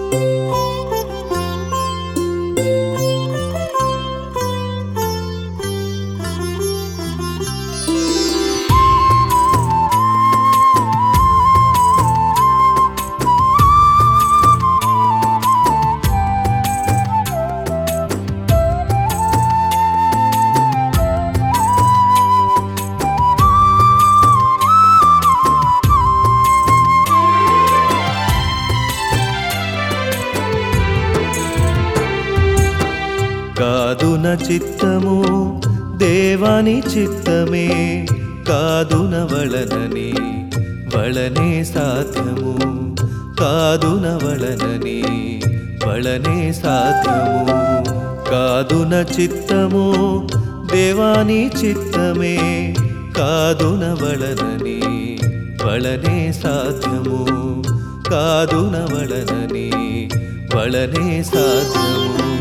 కాదున చిత్తము దేవాని చిత్తమే కాదున వళనని వళనే సాధ్యము కాదున వళనని వళనే సాధ్యము కాదున చిత్తము దేవాని చిత్తమే కాదున వళనని వళనే సాధ్యము కాదున వళనని వళనే సాధ్యము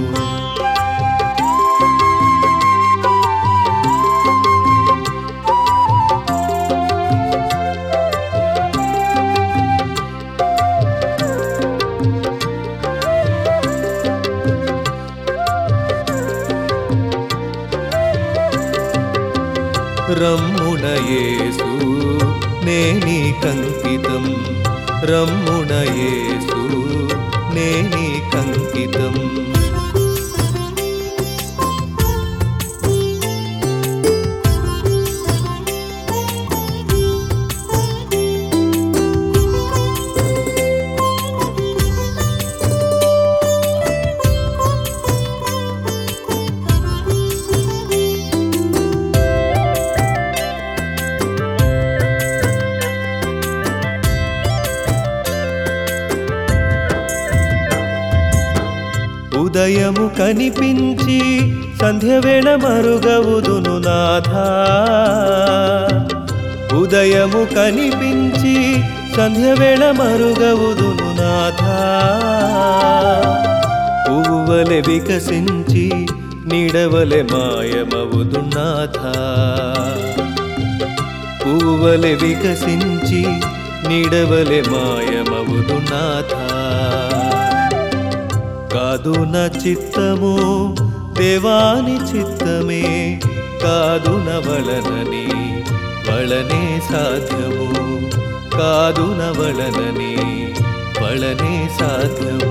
రమ్ముణయేసు నేని కంకితం రమ్ముణయేసు నేని కంకితం ఉదయము కనిపించి సంధ్యవేళ మరుగవుదును నాథా ఉదయము కనిపించి సంధ్యవేళ మరుగవుదును నాథా పువ్వువలె వికసించి నీడవలె మాయమవుదు నాథా పువ్వువలె వికసించి నీడవలె మాయమవుదు నాథా కాదు నా చిత్తము దేవాని చిత్తమే కాదు నవళనని వళనే సాధ్యము కాదు నవళనని వళనే సాధ్యము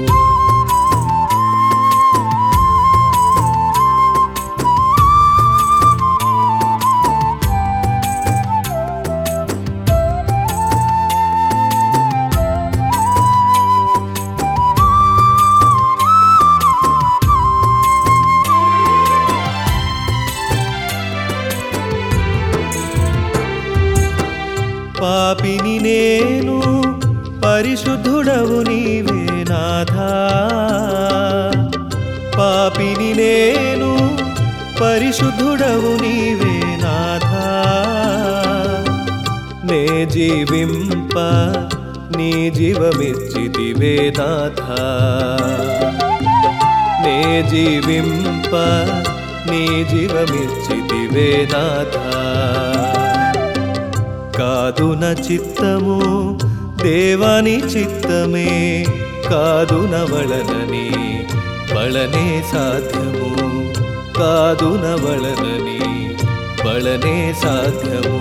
పాపిని నేను పరిశుద్ధుడవు నీవే నాథా పాపిని నేను పరిశుద్ధుడవు నీవే నాథా నే జీవింప నీ జీవమిచ్చితివే నాథా నే జీవింప నీ జీవమిచ్చితివే నాథా కాదు నా చిత్తము దేవాని చిత్తమే కాదు నవళనని వళనే సాధ్యము కాదు నవళనని వళనే సాధ్యము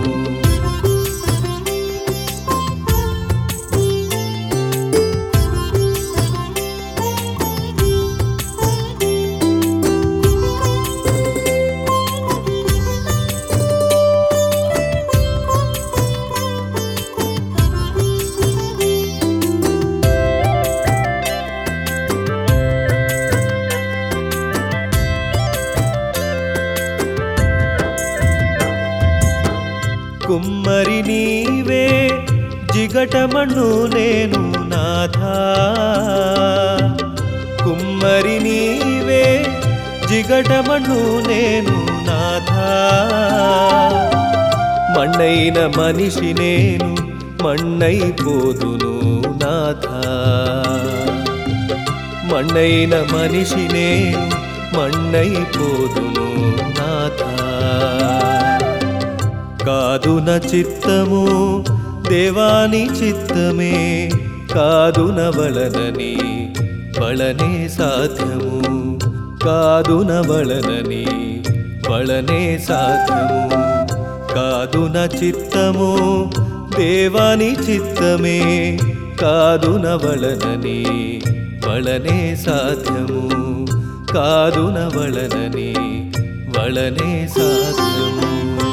కుమ్మరి నీవే జిగటమణు నేను నాథా కుమ్మరి నీవే జిగటమణు నేను నాథా మಣ್ಣైన మనిషి నేను మಣ್ಣైపోదును నాథా మಣ್ಣైన మనిషి నేను మಣ್ಣైపోదును నాథా కాదు నా చిత్తము దేవాని చిత్తమే కాదునవలనని వళనే సాధ్యము కాదునవలనని వళనే సాధ్యము కాదున చిత్తము దేవాని చిత్తమే కాదునవలనని వళనే సాధ్యము కాదునవలనని వళనే సాధ్యము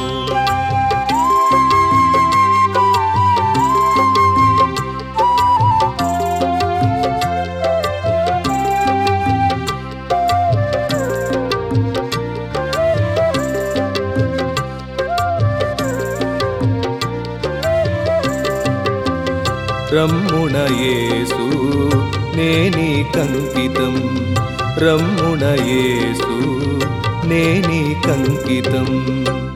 రమ్ముణ యేసు నేని కంకితం రమ్ముణ యేసు నేని కంకితం